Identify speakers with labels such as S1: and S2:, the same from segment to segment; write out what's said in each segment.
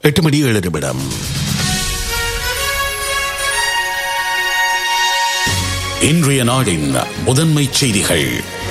S1: எட்டு மணி ஏழு நிமிடம் இன்றைய நாடின் முதன்மை செய்திகள்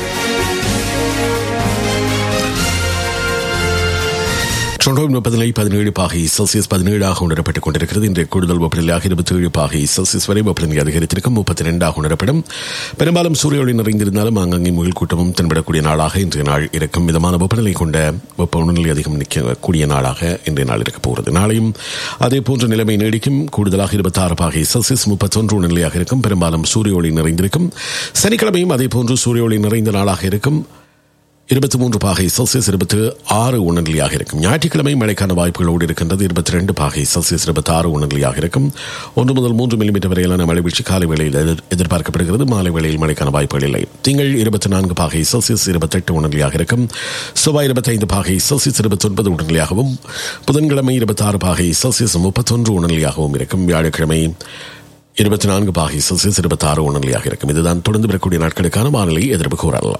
S1: டொரண்டோ வெப்பநிலை பதினேழு பாகை செல்சியஸ் பதினேழாக உணரப்பட்டுக் கொண்டிருக்கிறது இன்றைய கூடுதல் வெப்பநிலையாக இருபத்தி ஏழு பாகை செல்சியஸ் வரை வெப்பநிலை அதிகரித்திருக்கும் முப்பத்தி ரெண்டாக உணரப்படும் பெரும்பாலும் சூரிய ஒளி நிறைந்திருந்தாலும் ஆங்காங்கே முகில் கூட்டமும் தென்படக்கூடிய நாளாக இன்றைய நாள் இருக்கும் மிதமான வெப்பநிலை கொண்ட வெப்ப உணர்நிலை அதிகம் நிற்கக்கூடிய நாளாக இன்றைய நாள் இருக்கப் போகிறது நாளையும் அதே போன்ற நிலைமை நீடிக்கும் கூடுதலாக இருபத்தாறு பாகை செல்சியஸ் முப்பத்தொன்று உணர்நிலையாக இருக்கும் பெரும்பாலும் சூரிய ஒளி நிறைந்திருக்கும் சனிக்கிழமையும் அதே போன்று சூரிய ஒளி நிறைந்த நாளாக இருக்கும் இருபத்தி மூன்று பாகை செல்சியஸ் இருபத்தி ஆறு உணர்நிலையாக இருக்கும் ஞாயிற்றுக்கிழமை மழைக்கான வாய்ப்புகளோடு இருக்கின்றது இருபத்தி ரெண்டு பாகை செல்சியஸ் இருபத்தி ஆறு உணர்நிலையாக இருக்கும் ஒன்று முதல் மூன்று மில்லிமீட்டர் வரையிலான மழை வீழ்ச்சி காலை வேளையில் எதிர்- எதிர்பார்க்கப்படுகிறது மாலை வேளையில் மழைக்கான வாய்ப்புகள் இல்லை திங்கள் இருபத்தி நான்கு பாகை செல்சியஸ் இருபத்தெட்டு உணர்நிலையாக இருக்கும் செவ்வாய் இருபத்தைந்து பாகை செல்சியஸ் இருபத்தொன்பது உணர்நிலையாகவும் புதன்கிழமை இருபத்தாறு பாகை செல்சியஸ் முப்பத்தொன்று உணர்நிலையாகவும் இருக்கும் வியாழக்கிழமை இருபத்தி நான்கு பாகை செல்சியஸ் இருபத்தாறு உணர்நிலையாக இருக்கும் இதுதான் தொடர்ந்து வரக்கூடிய நாட்களுக்கான வானிலை எதிர்ப்பு கூறல்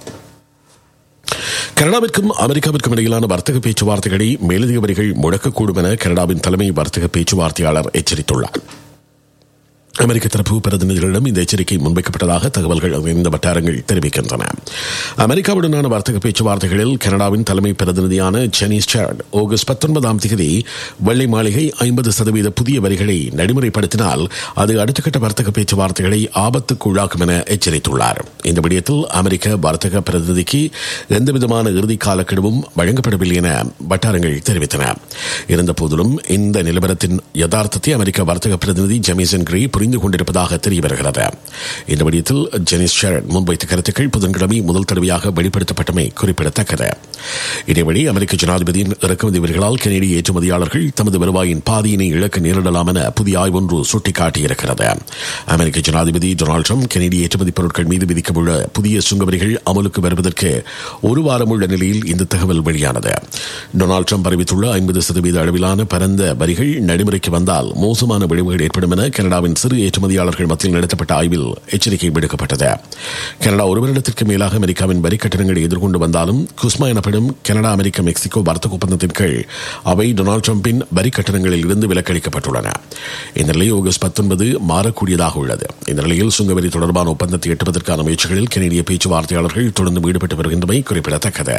S1: கனடாவிற்கும் அமெரிக்காவிற்கும் இடையிலான வர்த்தக பேச்சுவார்த்தைகளை மேலதிக வரிகள் முடக்கக்கூடும் என கனடாவின் தலைமை வர்த்தக பேச்சுவார்த்தையாளர் எச்சரித்துள்ளார் அமெரிக்க தரப்பு பிரதிநிதிகளிடம் இந்த எச்சரிக்கை முன்வைக்கப்பட்டதாக தகவல்கள் அறிந்த வட்டாரங்கள் தெரிவிக்கின்றன அமெரிக்காவுடனான வர்த்தக பேச்சுவார்த்தைகளில் கனடாவின் தலைமை பிரதிநிதியான செனிஸ் சார்ட் ஆகஸ்ட் பத்தொன்பதாம் தேதி வெள்ளை மாளிகை ஐம்பது சதவீத புதிய வரிகளை நடைமுறைப்படுத்தினால் அது அடுத்த கட்ட வர்த்தக பேச்சுவார்த்தைகளை ஆபத்துக்குள்ளாக்கும் என எச்சரித்துள்ளார் இந்த விடயத்தில் அமெரிக்க வர்த்தக பிரதிநிதிக்கு எந்தவிதமான இறுதி காலக்கெடுவும் வழங்கப்படவில்லை என வட்டாரங்கள் தெரிவித்தன இருந்தபோதிலும் இந்த நிலவரத்தின் யதார்த்தத்தை அமெரிக்க வர்த்தக பிரதிநிதி ஜெமிசன் கிரி புரிந்து கொண்டிருப்பதாக தெரிய வருகிறது இந்த விடயத்தில் ஜெனிஸ் ஷெரட் முன்வைத்த கருத்துக்கள் புதன்கிழமை முதல் தடவையாக வெளிப்படுத்தப்பட்டமை குறிப்பிடத்தக்கது இதேவழி அமெரிக்க ஜனாதிபதியின் இறக்குமதி வரிகளால் கனேடிய ஏற்றுமதியாளர்கள் தமது வருவாயின் பாதியினை இழக்க நேரிடலாம் என புதிய ஆய்வு ஒன்று சுட்டிக்காட்டியிருக்கிறது அமெரிக்க ஜனாதிபதி டொனால்டு ட்ரம்ப் கனேடிய ஏற்றுமதி பொருட்கள் மீது விதிக்கவுள்ள புதிய சுங்க வரிகள் அமலுக்கு வருவதற்கு ஒரு வாரம் உள்ள நிலையில் இந்த தகவல் வெளியானது டொனால்டு ட்ரம்ப் அறிவித்துள்ள ஐம்பது சதவீத அளவிலான பரந்த வரிகள் நடைமுறைக்கு வந்தால் மோசமான விளைவுகள் ஏற்படும் என கனடாவின் சிறு ஏற்றுமதியாளர்கள் மத்தியில் நடத்தப்பட்ட ஆய்வில் எச்சரிக்கை விடுக்கப்பட்டது கனடா ஒரு வருடத்திற்கு மேலாக அமெரிக்காவின் வரி கட்டணங்களை எதிர்கொண்டு வந்தாலும் குஸ்மா எனப்படும் கனடா அமெரிக்க மெக்சிகோ வர்த்தக ஒப்பந்தத்தின் கீழ் அவை டொனால்டு ட்ரம்பின் வரி கட்டணங்களில் இருந்து விலக்களிக்கப்பட்டுள்ளன இந்த நிலை ஆகஸ்ட் பத்தொன்பது மாறக்கூடியதாக உள்ளது இந்த நிலையில் சுங்கவரி தொடர்பான ஒப்பந்தத்தை எட்டுவதற்கான முயற்சிகளில் கனேடிய பேச்சுவார்த்தையாளர்கள் தொடர்ந்து ஈடுபட்டு வருகின்றமை குறிப்பிடத்தக்கது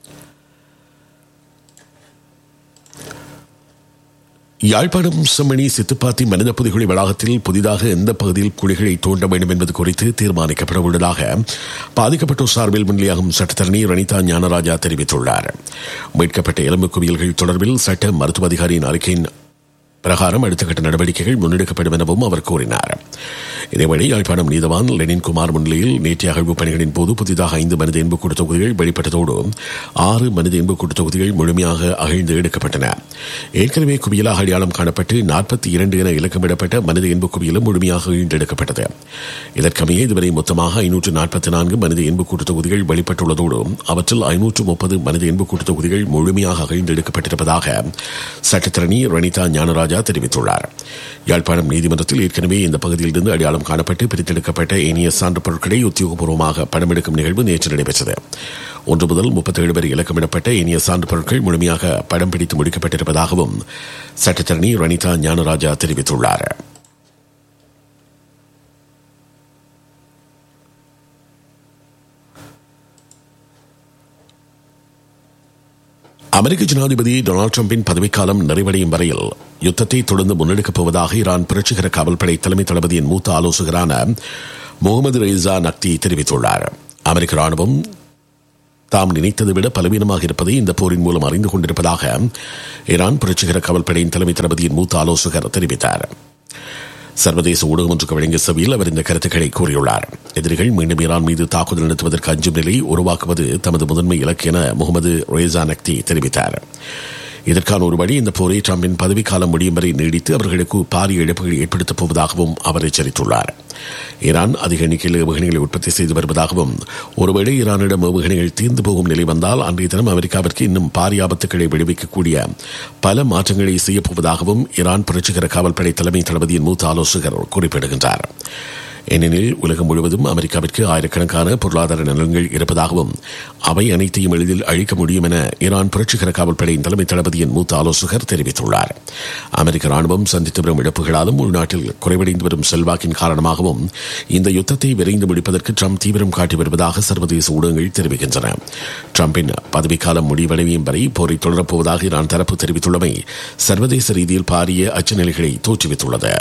S1: யாழ்ப்பாணம் செம்மணி சித்துப்பாத்தி மனித புதைகுழி வளாகத்தில் புதிதாக எந்த பகுதியில் குழிகளை தோண்ட வேண்டும் என்பது குறித்து தீர்மானிக்கப்பட உள்ளதாக பாதிக்கப்பட்டோர் சார்பில் முன்னிலையாகும் சட்டத்தரணி ரணிதா ஞானராஜா தெரிவித்துள்ளார் மீட்கப்பட்ட எலும்பு குவியல்கள் தொடர்பில் சட்ட மருத்துவ அதிகாரியின் அறிக்கையின் பிரகாரம் அடுத்த கட்ட நடவடிக்கைகள் முன்னெடுக்கப்படும் எனவும் அவர் கூறினார் இதேவேளை யாழ்ப்பாணம் நீதவான் லெனின் குமார் முன்னிலையில் நேற்றைய அகழ்வு பணிகளின் போது புதிதாக ஐந்து மனித எண்புக்கூட்டு தொகுதிகள் வெளிப்பட்டதோடு ஆறு மனித எண்புக்கூட்டு தொகுதிகள் முழுமையாக அகழ்ந்து எடுக்கப்பட்டன ஏற்கனவே குவியலாக அடையாளம் காணப்பட்டு நாற்பத்தி இரண்டு என இலக்கமிடப்பட்ட மனித எண்பு குவியலும் முழுமையாக அகழ்ந்தெடுக்கப்பட்டது இதற்கமைய இதுவரை மொத்தமாக ஐநூற்று நாற்பத்தி நான்கு மனித எண்புக்கூட்டு தொகுதிகள் வெளிப்பட்டுள்ளதோடு அவற்றில் ஐநூற்று முப்பது மனித எண்புக்கூட்டு தொகுதிகள் முழுமையாக அகழ்ந்தெடுக்கப்பட்டிருப்பதாக சட்டத்தரணி ரணிதா ஞானராஜா தெரிவித்துள்ளார் யாழ்ப்பாணம் நீதிமன்றத்தில் ஏற்கனவே இந்த பகுதியிலிருந்து அடையாளம் காணப்பட்டு பிரித்தெடுக்கப்பட்ட இனிய சான்று பொருட்களை உத்தியோகபூர்வமாக படமெடுக்கும் நிகழ்வு நேற்று நடைபெற்றது ஒன்று முதல் முப்பத்தேழு வரை இலக்கமிடப்பட்ட இனிய சான்று பொருட்கள் முழுமையாக படம் பிடித்து முடிக்கப்பட்டிருப்பதாகவும் சட்டத்தரணி ரணிதா ஞானராஜா தெரிவித்துள்ளார் அமெரிக்க ஜனாதிபதி டொனால்டு டிரம்பின் பதவிக்காலம் நிறைவடையும் வரையில் யுத்தத்தை தொடர்ந்து முன்னெடுக்கப் போவதாக ஈரான் புரட்சிகர காவல்படை தலைமை தளபதியின் மூத்த ஆலோசகரான முகமது ரெய்சா நக்தி தெரிவித்துள்ளார் அமெரிக்க ராணுவம் தாம் நினைத்ததை விட பலவீனமாக இருப்பதை இந்த போரின் மூலம் அறிந்து கொண்டிருப்பதாக ஈரான் புரட்சிகர காவல்படையின் தலைமை தளபதியின் மூத்த ஆலோசகர் தெரிவித்தார் சர்வதேச ஊடகம் ஒன்றுக்கு வழங்கிய சபையில் அவர் இந்த கருத்துக்களை கூறியுள்ளார் எதிரிகள் மீண்டும் ஈரான் மீது தாக்குதல் நடத்துவதற்கு அஞ்சும் நிலை உருவாக்குவது தமது முதன்மை இலக்கு என முகமது ரேசா நக்தி தெரிவித்தார் இதற்கான ஒரு வழி இந்த போரை டிரம்பின் பதவிக்காலம் முடியும் வரை நீடித்து அவர்களுக்கு பாரிய இழப்புகள் ஏற்படுத்தப் போவதாகவும் அவர் எச்சரித்துள்ளார் ஈரான் அதிக எண்ணிக்கையில் ஏவுகணைகளை உற்பத்தி செய்து வருவதாகவும் ஒருவேளை ஈரானிடம் ஏவுகணைகள் தீர்ந்து போகும் நிலை வந்தால் அன்றைய தினம் அமெரிக்காவிற்கு இன்னும் பாரிய ஆபத்துக்களை விடுவிக்கக்கூடிய பல மாற்றங்களை செய்யப்போவதாகவும் ஈரான் புரட்சிகர காவல்படை தலைமை தளபதியின் மூத்த ஆலோசகர் குறிப்பிடுகின்றார் ஏனெனில் உலகம் முழுவதும் அமெரிக்காவிற்கு ஆயிரக்கணக்கான பொருளாதார நலன்கள் இருப்பதாகவும் அவை அனைத்தையும் எளிதில் அழிக்க முடியும் என ஈரான் புரட்சிகர காவல்படையின் தலைமை தளபதியின் மூத்த ஆலோசகர் தெரிவித்துள்ளார் அமெரிக்க ராணுவம் சந்தித்து வரும் இழப்புகளாலும் உள்நாட்டில் குறைவடைந்து வரும் செல்வாக்கின் காரணமாகவும் இந்த யுத்தத்தை விரைந்து முடிப்பதற்கு ட்ரம்ப் தீவிரம் காட்டி வருவதாக சர்வதேச ஊடகங்கள் தெரிவிக்கின்றன ட்ரம்பின் பதவிக்காலம் முடிவடையும் வரை போரை தொடரப்போவதாக ஈரான் தரப்பு தெரிவித்துள்ளமை சர்வதேச ரீதியில் பாரிய அச்சநிலைகளை தோற்றுவித்துள்ளது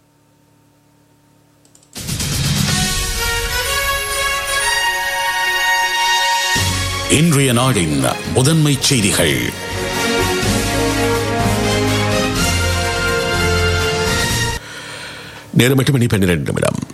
S2: இன்றைய நாடின் முதன்மை செய்திகள்
S1: நேரம் எட்டு மணி பன்னிரண்டு நிமிடம்